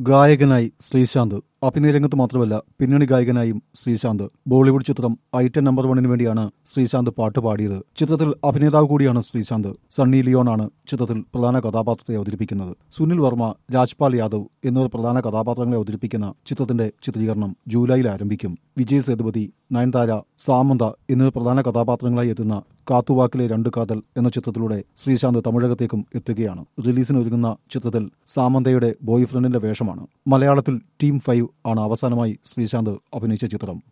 ഗായകനായി ശ്രീശാന്ത് അഭിനയരംഗത്ത് മാത്രമല്ല പിന്നണി ഗായകനായും ശ്രീശാന്ത് ബോളിവുഡ് ചിത്രം ഐറ്റം നമ്പർ വണ്ണിന് വേണ്ടിയാണ് ശ്രീശാന്ത് പാട്ട് പാടിയത് ചിത്രത്തിൽ അഭിനേതാവ് കൂടിയാണ് ശ്രീശാന്ത് സണ്ണി ലിയോണാണ് ചിത്രത്തിൽ പ്രധാന കഥാപാത്രത്തെ അവതരിപ്പിക്കുന്നത് സുനിൽ വർമ്മ രാജ്പാൽ യാദവ് എന്നിവർ പ്രധാന കഥാപാത്രങ്ങളെ അവതരിപ്പിക്കുന്ന ചിത്രത്തിന്റെ ചിത്രീകരണം ജൂലൈയിൽ ആരംഭിക്കും വിജയ് സേതുപതി നയൻതാര സാമന്ത എന്നിവർ പ്രധാന കഥാപാത്രങ്ങളായി എത്തുന്ന കാത്തുവാക്കിലെ രണ്ട് കാതൽ എന്ന ചിത്രത്തിലൂടെ ശ്രീശാന്ത് തമിഴകത്തേക്കും എത്തുകയാണ് റിലീസിന് ഒരുങ്ങുന്ന ചിത്രത്തിൽ സാമന്തയുടെ ബോയ് ഫ്രണ്ടിന്റെ വേഷമാണ് മലയാളത്തിൽ ടീം ഫൈവ് ആണ് അവസാനമായി ശ്രീശാന്ത് അഭിനയിച്ച ചിത്രം